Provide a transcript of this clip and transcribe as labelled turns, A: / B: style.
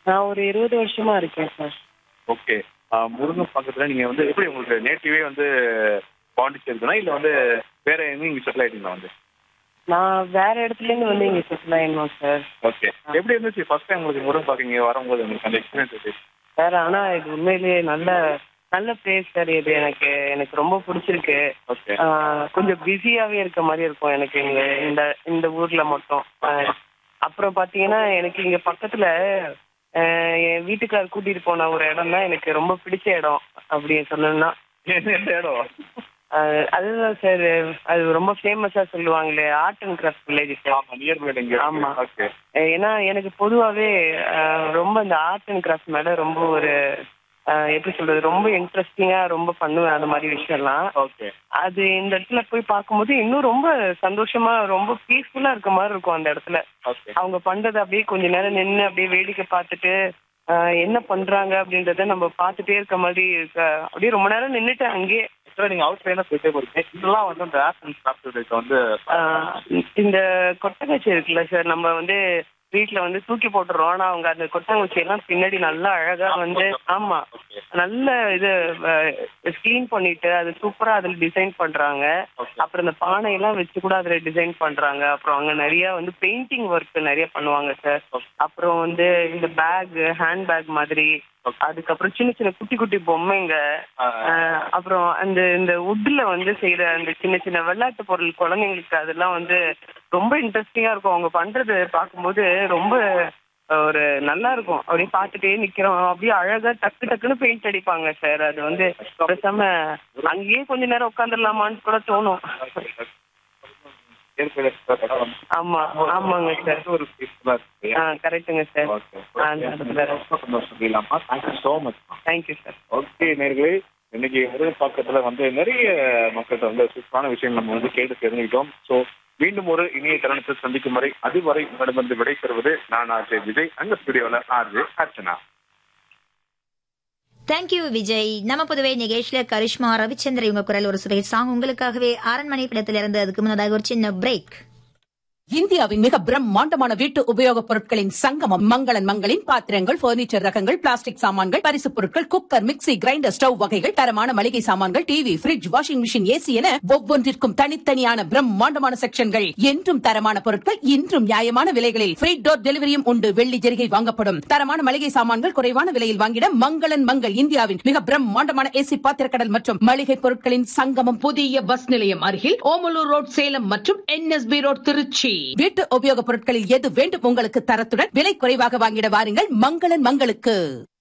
A: நான் ஒரு இருபது வருஷமா இருக்கேன் சார்
B: ஓகே முருங்கன் பக்கத்துல நீங்க வந்து எப்படி உங்களுக்கு நேட்டிவே வந்து பாண்டிச்சேரி தானா இல்ல வந்து வேற எங்கேயும் இங்க செட்டில் ஆயிட்டீங்களா வந்து
A: நான் வேற இடத்துல இருந்து வந்து இங்க செட்டில் ஆயிடணும் சார்
B: ஓகே எப்படி இருந்துச்சு ஃபர்ஸ்ட் டைம் உங்களுக்கு முருகன் பார்க்க இங்க வரும்போது உங்களுக்கு அந்த எக்ஸ்பீரியன்ஸ் எப்படி
A: சார் ஆனா இது உண்மையிலேயே நல்ல நல்ல பிளேஸ் சார் இது எனக்கு எனக்கு ரொம்ப பிடிச்சிருக்கு
B: ஓகே
A: ஆஹ் கொஞ்சம் பிஸியாவே இருக்க மாதிரி இருக்கும் எனக்கு இங்க இந்த இந்த ஊர்ல மட்டும் ஆஹ் அப்புறம் பாத்தீங்கன்னா எனக்கு இங்க பக்கத்துல ஆஹ் என் வீட்டுக்கார் கூட்டிட்டு போன ஒரு இடம் தான் எனக்கு ரொம்ப பிடிச்ச இடம் அப்படின்னு சொல்லணும்னா
B: எந்த இடம்
A: ஆஹ் அதுதான் சார் அது ரொம்ப ஃபேமஸா சொல்லுவாங்களே art and craft village sir
B: ஆமா நியர் பை இங்க
A: ஆமா.
B: ஓகே
A: ஏன்னா எனக்கு பொதுவாகவே ரொம்ப இந்த ஆர்ட் அண்ட் கிராஃப்ட் மேல ரொம்ப ஒரு ஆஹ் எப்படி சொல்றது ரொம்ப இன்ட்ரெஸ்டிங்கா ரொம்ப பண்ணுவேன் அந்த மாதிரி விஷயம்லாம்
B: ஓகே
A: அது இந்த இடத்துல போய் பார்க்கும்போது இன்னும் ரொம்ப சந்தோஷமா ரொம்ப பீஸ்ஃபுல்லா இருக்க மாதிரி இருக்கும் அந்த இடத்துல
B: ஓகே
A: அவங்க பண்றதை அப்படியே கொஞ்ச நேரம் நின்று அப்படியே வேடிக்கை பார்த்துட்டு ஆஹ் என்ன பண்றாங்க அப்படின்றத நம்ம பார்த்துட்டே இருக்க மாதிரி இருக்க அப்படியே ரொம்ப நேரம் நின்னுட்டு அங்கேயே
B: சார் நீங்க அவுட் லைனா போயிட்டே போறீங்க இதெல்லாம் வந்து அந்த ஆர்ட் அண்ட் கிராஃப்ட் வந்து
A: ஆஹ் இந்த கொட்டகச்சி இருக்குல்ல சார் நம்ம வந்து வீட்ல வந்து தூக்கி போட்டுறோம் ஆனா அவங்க அந்த கொட்டங்குச்சி எல்லாம் பின்னாடி நல்லா அழகா வந்து ஆமா
B: ஓகே
A: நல்ல இது க்ளீன் பண்ணிட்டு அது சூப்பரா அதுல டிசைன் பண்றாங்க
B: ஓகே
A: அப்புறம் இந்த பானை எல்லாம் வச்சு கூட அதுல டிசைன் பண்றாங்க அப்புறம் அங்க நிறைய வந்து பெயிண்டிங் ஒர்க் நிறைய பண்ணுவாங்க சார் அப்புறம் வந்து இந்த பேக் ஹேண்ட் பேக் மாதிரி அதுக்கப்புறம் சின்ன சின்ன குட்டி குட்டி பொம்மைங்க ஆஹ் அப்புறம் அந்த இந்த உட்ல வந்து செய்யற அந்த சின்ன சின்ன விளையாட்டு பொருள் குழந்தைங்களுக்கு அதெல்லாம் வந்து ரொம்ப இன்ட்ரெஸ்டிங்கா இருக்கும் அவங்க பண்றது பார்க்கும்போது ரொம்ப ஒரு நல்லா இருக்கும் அப்படியே பார்த்துட்டே நிக்கிறோம் அப்படியே அழகா டக்கு டக்குன்னு பெயிண்ட் அடிப்பாங்க சார் அது வந்து பேசாம அங்கேயே கொஞ்ச நேரம் உட்காந்துடலாமான்னு கூட தோணும் ஆமா ஆமாங்க சார்
B: ஒரு பீஸ்ஃபுல்லா இருக்கு
A: ஆ கரெக்டுங்க சார்
B: ஓகே
A: ஆ அந்த இடத்துல
B: ரொம்ப சந்தோஷம் இல்லாமா thank you so much
A: thank you sir
B: okay நேர்களே இன்னைக்கு முருகன் பக்கத்துல வந்து நிறைய மக்கள்கிட்ட வந்து சூப்பரான விஷயம் நம்ம வந்து கேட்டு தெரிஞ்சுக்கிட்டோம் ஸோ மீண்டும் ஒரு இனிய தருணத்தில் சந்திக்கும் வரை அதுவரை உங்களிடமிருந்து விடை பெறுவது நான் ஆர்ஜே விஜய் அங்க ஸ்டுடியோல ஆர்ஜே அர்ச்சனா
C: தேங்க்யூ விஜய் நம்ம புதுவை நிகழ்ச்சியில கரிஷ்மா ரவிச்சந்திர இவங்க குரல் ஒரு சுவை சாங் உங்களுக்காகவே அரண்மனை படத்துல இருந்து அதுக்கு முன்னதாக ஒரு சின்ன பிரேக்
D: இந்தியாவின் மிக பிரம்மாண்டமான வீட்டு உபயோகப் பொருட்களின் சங்கமம் மங்களன் மங்களின் பாத்திரங்கள் பர்னிச்சர் ரகங்கள் பிளாஸ்டிக் சாமான்கள் பரிசுப் பொருட்கள் குக்கர் மிக்ஸி கிரைண்டர் ஸ்டவ் வகைகள் தரமான மளிகை சாமான்கள் TV fridge washing machine AC என ஒவ்வொன்றிற்கும் தனித்தனியான பிரம்மாண்டமான செக்ஷன்கள் என்றும் தரமான பொருட்கள் இன்றும் நியாயமான விலைகளில் ஃப்ரீ டோர் டெலிவரியும் உண்டு வெள்ளி ஜெரிகை வாங்கப்படும் தரமான மளிகை சாமான்கள் குறைவான விலையில் வாங்கிட மங்களன் மங்கள் இந்தியாவின் மிக பிரம்மாண்டமான ஏசி பாத்திரக்கடல் மற்றும் மளிகை பொருட்களின் சங்கமம் புதிய பஸ் நிலையம் அருகில் ஓமலூர் ரோட் சேலம் மற்றும் என்எஸ்பி ரோட் திருச்சி வீட்டு உபயோகப் பொருட்களில் எது வேண்டும் உங்களுக்கு தரத்துடன் விலை குறைவாக வாங்கிட வாருங்கள் மங்களன் மங்களுக்கு